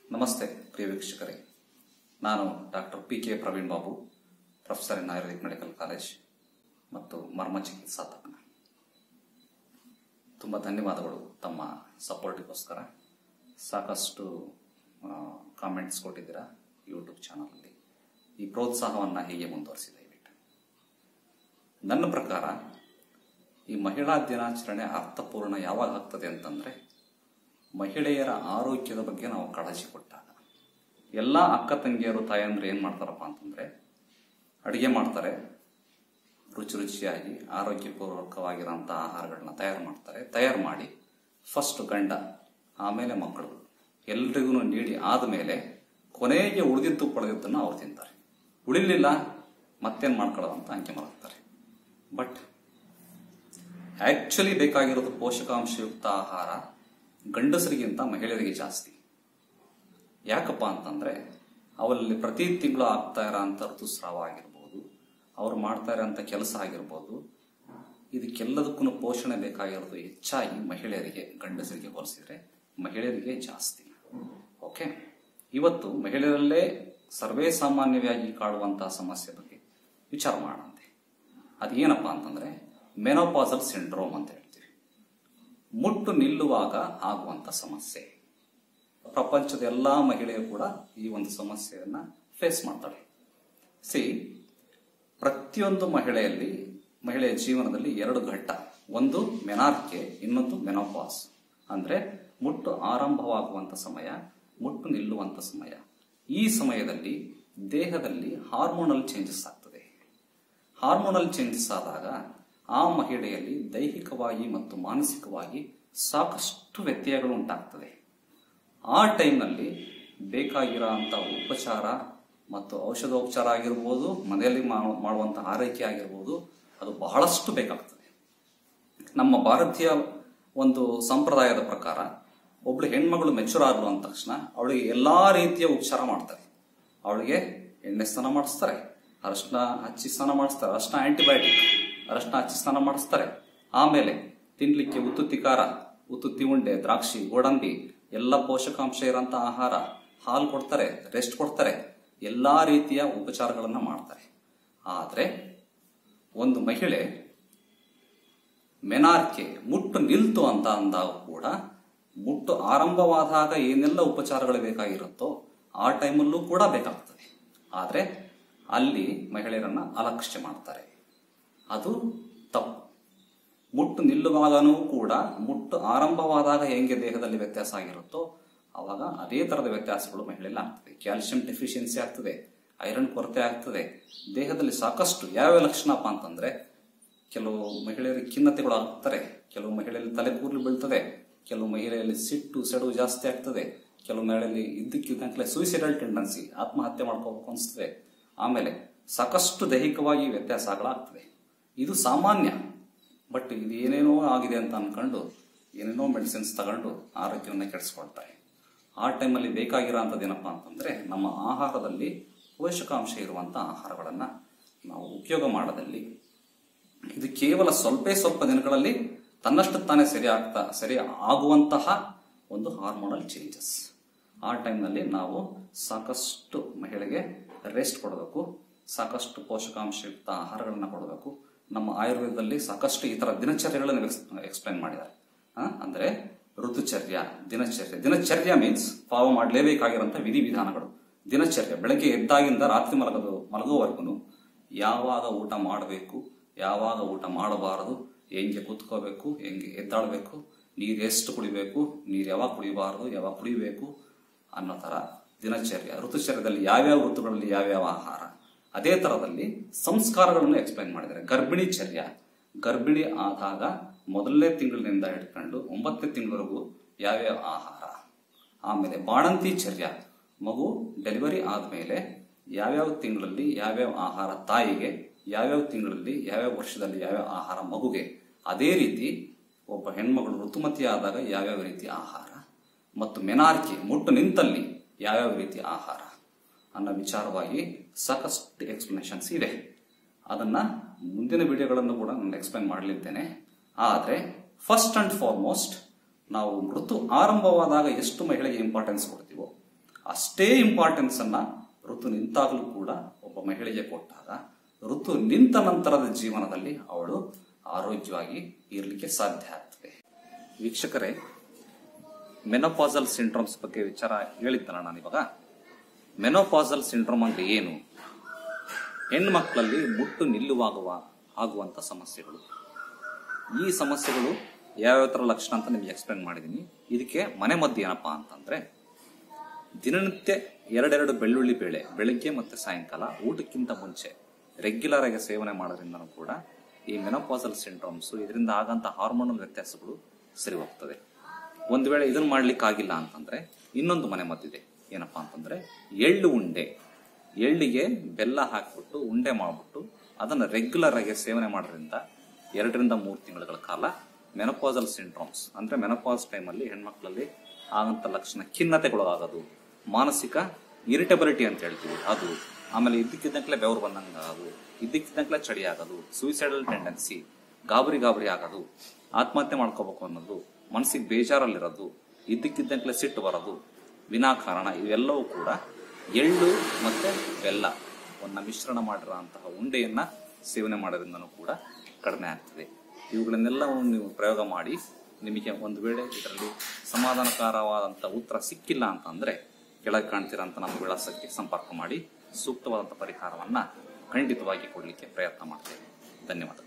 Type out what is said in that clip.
ನಮಸ್ತೆ ಪ್ರಿಯ ವೀಕ್ಷಕರೇ ನಾನು doctor P K Praveen Babu professor in Ayurvedic medical college ಮತ್ತು ಮರ್ಮ ಚಿಕಿತ್ಸಾ ತಜ್ಞ ತುಂಬ ಧನ್ಯವಾದಗಳು ತಮ್ಮ ಸಪೋರ್ಟಿಗೋಸ್ಕರ ಸಾಕಷ್ಟು ಕಾಮೆಂಟ್ಸ್ ಕೊಟ್ಟಿದ್ದೀರಾ ಯೂಟ್ಯೂಬ್ ಚಾನಲಲ್ಲಿ ಈ ಪ್ರೋತ್ಸಾಹವನ್ನು ಹೀಗೆ ಮುಂದುವರಿಸಿ ದಯವಿಟ್ಟು ನನ್ನ ಪ್ರಕಾರ ಈ ಮಹಿಳಾ ದಿನಾಚರಣೆ ಅರ್ಥಪೂರ್ಣ ಯಾವಾಗ ಆಗ್ತದೆ ಅಂತಂದ್ರೆ ಮಹಿಳೆಯರ ಆರೋಗ್ಯದ ಬಗ್ಗೆ ನಾವು ಕಾಳಜಿ ಕೊಟ್ಟಾಗ ಎಲ್ಲ ಅಕ್ಕ ತಂಗಿಯರು ತಾಯಂದ್ರು ಏನ್ ಮಾಡ್ತಾರಪ್ಪ ಅಂತಂದ್ರೆ ಅಡಿಗೆ ಮಾಡ್ತಾರೆ ರುಚಿ ರುಚಿಯಾಗಿ ಆರೋಗ್ಯಪೂರ್ವಕವಾಗಿರೋಂಥ ಆಹಾರಗಳನ್ನ ತಯಾರು ಮಾಡ್ತಾರೆ ತಯಾರು ಮಾಡಿ ಫಸ್ಟ್ ಗಂಡ ಆಮೇಲೆ ಮಕ್ಕಳು ಎಲ್ರಿಗೂ ನೀಡಿ ಆದಮೇಲೆ ಕೊನೆಗೆ ಉಳಿದಿದ್ದು ಪಡೆದಿದ್ದನ್ನು ಅವ್ರು ತಿಂತಾರೆ ಉಳಿಲಿಲ್ಲ ಮತ್ತೇನು ಮಾಡ್ಕೊಳ್ಳೋದು ಅಂತ ಅಂಕೆ ಮಾಡ್ತಾರೆ ಬಟ್ ಆಕ್ಚುಲಿ ಬೇಕಾಗಿರೋದು ಪೋಷಕಾಂಶಯುಕ್ತ ಆಹಾರ ಗಂಡಸರಿಗಿಂತ ಮಹಿಳೆಯರಿಗೆ ಜಾಸ್ತಿ ಯಾಕಪ್ಪ ಅಂತಂದ್ರೆ ಅವರಲ್ಲಿ ಪ್ರತಿ ತಿಂಗಳು ಆಗ್ತಾ ಇರೋಂಥ ಋತುಸ್ರಾವ ಆಗಿರ್ಬೋದು ಅವ್ರು ಮಾಡ್ತಾ ಇರೋಂಥ ಕೆಲಸ ಆಗಿರ್ಬೋದು ಇದಕ್ಕೆಲ್ಲದಕ್ಕೂ ಪೋಷಣೆ ಬೇಕಾಗಿರೋದು ಹೆಚ್ಚಾಗಿ ಮಹಿಳೆಯರಿಗೆ ಗಂಡಸರಿಗೆ ಹೋಲಿಸಿದ್ರೆ ಮಹಿಳೆಯರಿಗೆ ಜಾಸ್ತಿ ಓಕೆ ಇವತ್ತು ಮಹಿಳೆಯರಲ್ಲೇ ಸರ್ವೇ ಸಾಮಾನ್ಯವಾಗಿ ಕಾಡುವಂತಹ ಸಮಸ್ಯೆ ಬಗ್ಗೆ ವಿಚಾರ ಮಾಡಂತೆ ಅದೇನಪ್ಪ ಅಂತಂದ್ರೆ ಮೆನೋಪಾಸಲ್ ಸಿಂಡ್ರೋಮ್ ಅಂತ ಹೇಳ್ತೀವಿ ಮುಟ್ಟು ನಿಲ್ಲುವಾಗ ಆಗುವಂತ ಸಮಸ್ಯೆ ಪ್ರಪಂಚದ ಎಲ್ಲಾ ಮಹಿಳೆಯರು ಕೂಡ ಈ ಒಂದು ಸಮಸ್ಯೆಯನ್ನ ಫೇಸ್ ಮಾಡ್ತಾಳೆ ಸಿ ಪ್ರತಿಯೊಂದು ಮಹಿಳೆಯಲ್ಲಿ ಮಹಿಳೆಯ ಜೀವನದಲ್ಲಿ ಎರಡು ಘಟ್ಟ ಒಂದು ಮೆನಾರ್ಕೆ ಇನ್ನೊಂದು ಮೆನೋಪಾಸ್ ಅಂದ್ರೆ ಮುಟ್ಟು ಆರಂಭವಾಗುವಂತ ಸಮಯ ಮುಟ್ಟು ನಿಲ್ಲುವಂತ ಸಮಯ ಈ ಸಮಯದಲ್ಲಿ ದೇಹದಲ್ಲಿ ಹಾರ್ಮೋನಲ್ ಚೇಂಜಸ್ ಆಗ್ತದೆ ಹಾರ್ಮೋನಲ್ ಚೇಂಜಸ್ ಆದಾಗ ಆ ಮಹಿಳೆಯಲ್ಲಿ ದೈಹಿಕವಾಗಿ ಮತ್ತು ಮಾನಸಿಕವಾಗಿ ಸಾಕಷ್ಟು ವ್ಯತ್ಯಯಗಳು ಉಂಟಾಗ್ತದೆ ಆ ಟೈಮ್ನಲ್ಲಿ ಬೇಕಾಗಿರೋಂಥ ಉಪಚಾರ ಮತ್ತು ಔಷಧೋಪಚಾರ ಆಗಿರ್ಬೋದು ಮನೆಯಲ್ಲಿ ಮಾಡು- ಮಾಡುವಂಥ ಆರೈಕೆ ಆಗಿರ್ಬೋದು ಅದು ಬಹಳಷ್ಟು ಬೇಕಾಗ್ತದೆ ನಮ್ಮ ಭಾರತೀಯ ಒಂದು ಸಂಪ್ರದಾಯದ ಪ್ರಕಾರ ಒಬ್ಳು ಹೆಣ್ಮಗಳು ಮೆಚೂರ್ ಆದ್ಲು ಅಂದ ತಕ್ಷಣ ಅವಳಿಗೆ ಎಲ್ಲಾ ರೀತಿಯ ಉಪಚಾರ ಮಾಡ್ತಾರೆ ಅವಳಿಗೆ ಎಣ್ಣೆ ಸ್ನಾನ ಮಾಡಿಸ್ತಾರೆ ಅರಶಿನ ಹಚ್ಚಿ ಸ್ನಾನ ಮಾಡಿಸ್ತಾರೆ ಅರಶಿನ ಆಂಟಿಬಯೋಟಿಕ್ ಅರಶಿನ ಹಚ್ಚಿ ಸ್ನಾನ ಮಾಡಿಸ್ತಾರೆ ಆಮೇಲೆ ತಿನ್ಲಿಕ್ಕೆ ಉತ್ತುತ್ತಿ ಖಾರ ಉತ್ತುತ್ತಿ ಉಂಡೆ ದ್ರಾಕ್ಷಿ ಗೋಡಂಬಿ ಎಲ್ಲ ಪೋಷಕಾಂಶ ಇರೋಂಥ ಆಹಾರ ಹಾಲು ಕೊಡ್ತಾರೆ ರೆಸ್ಟ್ ಕೊಡ್ತಾರೆ ಎಲ್ಲಾ ರೀತಿಯ ಉಪಚಾರಗಳನ್ನ ಮಾಡ್ತಾರೆ ಆದ್ರೆ ಒಂದು ಮಹಿಳೆ ಮೆನಾರ್ಕೆ ಮುಟ್ಟು ನಿಲ್ತು ಅಂತ ಅಂದಾಗ ಕೂಡ ಮುಟ್ಟು ಆರಂಭವಾದಾಗ ಏನೆಲ್ಲ ಉಪಚಾರಗಳು ಬೇಕಾಗಿರುತ್ತೋ ಆ ಟೈಮಲ್ಲೂ ಕೂಡ ಬೇಕಾಗ್ತದೆ ಆದ್ರೆ ಅಲ್ಲಿ ಮಹಿಳೆಯರನ್ನ ಅಲಕ್ಷ್ಯ ಮಾಡ್ತಾರೆ ಅದು ತಪ್ಪು ಮುಟ್ಟು ನಿಲ್ಲುವಾಗನೂ ಕೂಡ ಮುಟ್ಟು ಆರಂಭವಾದಾಗ ಹೆಂಗೆ ದೇಹದಲ್ಲಿ ವ್ಯತ್ಯಾಸ ಆಗಿರುತ್ತೋ ಅವಾಗ ಅದೇ ತರದ ವ್ಯತ್ಯಾಸಗಳು ಮಹಿಳೆಯಲ್ಲಿ ಆಗ್ತದೆ ಕ್ಯಾಲ್ಸಿಯಂ ಡೆಫಿಷಿಯನ್ಸಿ ಆಗ್ತದೆ ಐರನ್ ಕೊರತೆ ಆಗ್ತದೆ ದೇಹದಲ್ಲಿ ಸಾಕಷ್ಟು ಯಾವ್ಯಾವ ಲಕ್ಷಣಪ್ಪ ಅಂತಂದ್ರೆ ಕೆಲವು ಮಹಿಳೆಯರಿಗೆ ಖಿನ್ನತೆಗಳು ಆಗ್ತಾರೆ ಕೆಲವು ಮಹಿಳೆಯಲ್ಲಿ ತಲೆ ಕೂದಲು ಬೀಳ್ತದೆ ಕೆಲವು ಮಹಿಳೆಯಲ್ಲಿ ಸಿಟ್ಟು ಸೆಡು ಜಾಸ್ತಿ ಆಗ್ತದೆ ಕೆಲವು ಮಹಿಳೆಯಲ್ಲಿ ಇದ್ದಕ್ಕಿದ್ದಂಕಲೇ ಸೂಯಿಸೈಡಲ್ ಟೆಂಡೆನ್ಸಿ ಆತ್ಮಹತ್ಯೆ ಮಾಡ್ಕೋಬೇಕು ಅನಿಸ್ತದೆ ಆಮೇಲೆ ಸಾಕಷ್ಟು ದೈಹಿಕವಾಗಿ ವ್ಯತ್ಯಾಸಗಳಾಗ್ತದೆ ಇದು ಸಾಮಾನ್ಯ ಬಟ್ ಇದು ಏನೇನೋ ಆಗಿದೆ ಅಂತ ಅನ್ಕೊಂಡು ಏನೇನೋ ಮೆಡಿಸಿನ್ಸ್ ತಗೊಂಡು ಆರೋಗ್ಯವನ್ನು ಕೆಡಿಸ್ಕೊಳ್ತಾರೆ ಆ ಟೈಮಲ್ಲಿ ಬೇಕಾಗಿರೋ ಏನಪ್ಪಾ ಅಂತಂದ್ರೆ ನಮ್ಮ ಆಹಾರದಲ್ಲಿ ಪೋಷಕಾಂಶ ಇರುವಂತ ಆಹಾರಗಳನ್ನ ನಾವು ಉಪಯೋಗ ಮಾಡೋದಲ್ಲಿ ಇದು ಕೇವಲ ಸ್ವಲ್ಪ ಸ್ವಲ್ಪ ದಿನಗಳಲ್ಲಿ ತನ್ನಷ್ಟು ತಾನೇ ಸರಿ ಆಗ್ತಾ ಸರಿ ಆಗುವಂತಹ ಒಂದು ಹಾರ್ಮೋನಲ್ ಚೇಂಜಸ್ ಆ ಟೈಮ್ನಲ್ಲಿ ನಾವು ಸಾಕಷ್ಟು ಮಹಿಳೆಗೆ ರೆಸ್ಟ್ ಕೊಡಬೇಕು ಸಾಕಷ್ಟು ಪೋಷಕಾಂಶಯುಕ್ತ ಆಹಾರಗಳನ್ನ ಕೊಡಬೇಕು ನಮ್ಮ ಆಯುರ್ವೇದದಲ್ಲಿ ಸಾಕಷ್ಟು ಈ ತರ ದಿನಚರ್ಯಗಳನ್ನು ಎಕ್ಸ್ಪ್ಲೈನ್ ಮಾಡಿದ್ದಾರೆ ಆ, ಅಂದ್ರೆ ಋತುಚರ್ಯ ದಿನಚರ್ಯ ದಿನಚರ್ಯ ಮೀನ್ಸ್ ಫಾಲೋ ಮಾಡಲೇಬೇಕಾಗಿರೋಂಥ ವಿಧಿವಿಧಾನಗಳು ದಿನಚರ್ಯ ಬೆಳಗ್ಗೆ ಎದ್ದಾಗಿಂದ ರಾತ್ರಿ ಮಲಗದು ಮಲಗುವವರೆಗೂ ಯಾವಾಗ ಊಟ ಮಾಡಬೇಕು ಯಾವಾಗ ಊಟ ಮಾಡಬಾರದು ಹೆಂಗೆ ಕೂತ್ಕೋಬೇಕು ಹೆಂಗೆ ಎದ್ದಾಳಬೇಕು ನೀರು ಎಷ್ಟು ಕುಡಿಬೇಕು ನೀರು ಯಾವಾಗ ಕುಡಿಬಾರದು ಯಾವಾಗ ಕುಡಿಬೇಕು ಅನ್ನೋ ತರ ದಿನಚರ್ಯ ಋತುಚರ್ಯದಲ್ಲಿ ಯಾವ್ಯಾವ ಋತುಗಳಲ್ಲಿ ಯಾವ್ಯಾವ ಆಹಾರ ಅದೇ ತರದಲ್ಲಿ ಸಂಸ್ಕಾರಗಳನ್ನು ಎಕ್ಸ್ಪ್ಲೈನ್ ಮಾಡಿದ್ದಾರೆ ಗರ್ಭಿಣಿ ಚರ್ಯ ಗರ್ಭಿಣಿ ಆದಾಗ ಮೊದಲನೇ ತಿಂಗಳಿನಿಂದ ಹಿಡ್ಕೊಂಡು ಒಂಬತ್ತನೇ ತಿಂಗಳವರೆಗೂ ಯಾವ್ಯಾವ ಆಹಾರ ಆಮೇಲೆ ಬಾಣಂತಿ ಚರ್ಯ ಮಗು ಡೆಲಿವರಿ ಆದಮೇಲೆ ಯಾವ್ಯಾವ ತಿಂಗಳಲ್ಲಿ ಯಾವ್ಯಾವ ಆಹಾರ ತಾಯಿಗೆ ಯಾವ್ಯಾವ ತಿಂಗಳಲ್ಲಿ ಯಾವ್ಯಾವ ವರ್ಷದಲ್ಲಿ ಯಾವ್ಯಾವ ಆಹಾರ ಮಗುಗೆ ಅದೇ ರೀತಿ ಒಬ್ಬ ಹೆಣ್ಮಗಳು ಋತುಮತಿ ಆದಾಗ ಯಾವ್ಯಾವ ರೀತಿ ಆಹಾರ ಮತ್ತು ಮೆನಾರ್ಕೆ ಮುಟ್ಟು ನಿಂತಲ್ಲಿ ಯಾವ್ಯಾವ ರೀತಿ ಆಹಾರ ಅನ್ನೋ ವಿಚಾರವಾಗಿ ಸಾಕಷ್ಟು ಎಕ್ಸ್ಪ್ಲನೇಷನ್ಸ್ ಇದೆ ಅದನ್ನ ಮುಂದಿನ ವಿಡಿಯೋಗಳನ್ನು ಕೂಡ ನಾನು ಎಕ್ಸ್ಪ್ಲೈನ್ ಮಾಡಲಿದ್ದೇನೆ ಆದರೆ ಫಸ್ಟ್ ಅಂಡ್ ಫಾರ್ಮೋಸ್ಟ್ ನಾವು ಋತು ಆರಂಭವಾದಾಗ ಎಷ್ಟು ಮಹಿಳೆಗೆ ಇಂಪಾರ್ಟೆನ್ಸ್ ಕೊಡ್ತೀವೋ ಅಷ್ಟೇ ಇಂಪಾರ್ಟೆನ್ಸ್ ಅನ್ನ ಋತು ನಿಂತಾಗಲೂ ಕೂಡ ಒಬ್ಬ ಮಹಿಳೆಗೆ ಕೊಟ್ಟಾಗ ಋತು ನಿಂತ ನಂತರದ ಜೀವನದಲ್ಲಿ ಅವಳು ಆರೋಗ್ಯವಾಗಿ ಇರಲಿಕ್ಕೆ ಸಾಧ್ಯ ಆಗ್ತದೆ ವೀಕ್ಷಕರೇ ಮೆನೋಪಾಸಲ್ ಸಿಂಡ್ರೋಮ್ಸ್ ಬಗ್ಗೆ ವಿಚಾರ ಹೇಳಿದ್ದನ ನಾನಿವಾಗ ಮೆನೋಪಾಸಲ್ ಸಿಂಡ್ರೋಮ್ ಅಂದ್ರೆ ಏನು ಹೆಣ್ಮಕ್ಳಲ್ಲಿ ಮುಟ್ಟು ನಿಲ್ಲುವಾಗುವ ಆಗುವಂತ ಸಮಸ್ಯೆಗಳು ಈ ಸಮಸ್ಯೆಗಳು ಯಾವ್ಯಾವ ತರ ಲಕ್ಷಣ ಅಂತ ನಿಮ್ಗೆ ಎಕ್ಸ್ಪ್ಲೇನ್ ಮಾಡಿದೀನಿ ಇದಕ್ಕೆ ಮನೆ ಮದ್ದು ಏನಪ್ಪಾ ಅಂತಂದ್ರೆ ದಿನನಿತ್ಯ ಎರಡೆರಡು ಬೆಳ್ಳುಳ್ಳಿ ಬೇಳೆ ಬೆಳಗ್ಗೆ ಮತ್ತೆ ಸಾಯಂಕಾಲ ಊಟಕ್ಕಿಂತ ಮುಂಚೆ ರೆಗ್ಯುಲರ್ ಆಗಿ ಸೇವನೆ ಮಾಡೋದ್ರಿಂದನೂ ಕೂಡ ಈ ಮೆನೋಪಾಸಲ್ ಸಿಂಡ್ರೋಮ್ಸ್ ಇದರಿಂದ ಆಗಂತ ಹಾರ್ಮೋನಲ್ ವ್ಯತ್ಯಾಸಗಳು ಸರಿ ಹೋಗ್ತದೆ ಒಂದು ವೇಳೆ ಇದನ್ನ ಮಾಡ್ಲಿಕ್ಕೆ ಆಗಿಲ್ಲ ಅಂತಂದ್ರೆ ಇನ್ನೊಂದು ಮನೆ ಮದ್ದಿದೆ ಏನಪ್ಪಾ ಅಂತಂದ್ರೆ ಎಳ್ಳು ಉಂಡೆ ಎಳ್ಳಿಗೆ ಬೆಲ್ಲ ಹಾಕ್ಬಿಟ್ಟು ಉಂಡೆ ಮಾಡ್ಬಿಟ್ಟು ಅದನ್ನ ರೆಗ್ಯುಲರ್ ಆಗಿ ಸೇವನೆ ಮಾಡೋದ್ರಿಂದ ಎರಡರಿಂದ ಮೂರು ತಿಂಗಳ ಕಾಲ ಮೆನೋಪಾಸಲ್ ಸಿಂಡ್ರೋಮ್ಸ್ ಅಂದ್ರೆ ಮೆನೋಪಾಸ್ ಟೈಮಲ್ಲಿ ಹೆಣ್ಮಕ್ಳಲ್ಲಿ ಆಗಂತ ಲಕ್ಷಣ ಖಿನ್ನತೆಗೊಳಗಾಗೋದು ಮಾನಸಿಕ ಇರಿಟಬಿಲಿಟಿ ಅಂತ ಹೇಳ್ತೀವಿ ಅದು ಆಮೇಲೆ ಇದ್ದಕ್ಕಿದ್ದಂಕ್ಲೆ ಬೆವರು ಬಂದಂಗ ಆಗೋದು ಇದ್ದಕ್ಕಿದ್ದಂಕ್ಲೆ ಚಳಿ ಆಗೋದು ಸೂಸೈಡಲ್ ಟೆಂಡೆನ್ಸಿ ಗಾಬರಿ ಗಾಬರಿ ಆಗೋದು ಆತ್ಮಹತ್ಯೆ ಮಾಡ್ಕೋಬೇಕು ಅನ್ನೋದು ಮನಸ್ಸಿಗೆ ಬೇಜಾರಲ್ಲಿರೋದು ಇದ್ದಕ್ಕಿದ್ದಂಕ್ಲೆ ಸಿಟ್ಟು ಬರೋದು ವಿನಾಕಾರಣ ಇವೆಲ್ಲವೂ ಕೂಡ ಎಳ್ಳು ಮತ್ತೆ ಬೆಲ್ಲ ಒಂದು ಮಿಶ್ರಣ ಮಾಡಿರೋಂತಹ ಉಂಡೆಯನ್ನ ಸೇವನೆ ಮಾಡೋದ್ರಿಂದನೂ ಕೂಡ ಕಡಿಮೆ ಆಗ್ತದೆ ಇವುಗಳನ್ನೆಲ್ಲವನ್ನು ನೀವು ಪ್ರಯೋಗ ಮಾಡಿ ನಿಮಗೆ ಒಂದು ವೇಳೆ ಇದರಲ್ಲಿ ಸಮಾಧಾನಕರವಾದಂಥ ಉತ್ತರ ಸಿಕ್ಕಿಲ್ಲ ಅಂತಂದ್ರೆ ಕೆಳಗೆ ಕಾಣ್ತಿರೋಂಥ ನಮ್ಮ ವಿಳಾಸಕ್ಕೆ ಸಂಪರ್ಕ ಮಾಡಿ ಸೂಕ್ತವಾದಂಥ ಪರಿಹಾರವನ್ನ ಖಂಡಿತವಾಗಿ ಕೊಡಲಿಕ್ಕೆ ಪ್ರಯತ್ನ ಮಾಡ್ತೇವೆ ಧನ್ಯವಾದ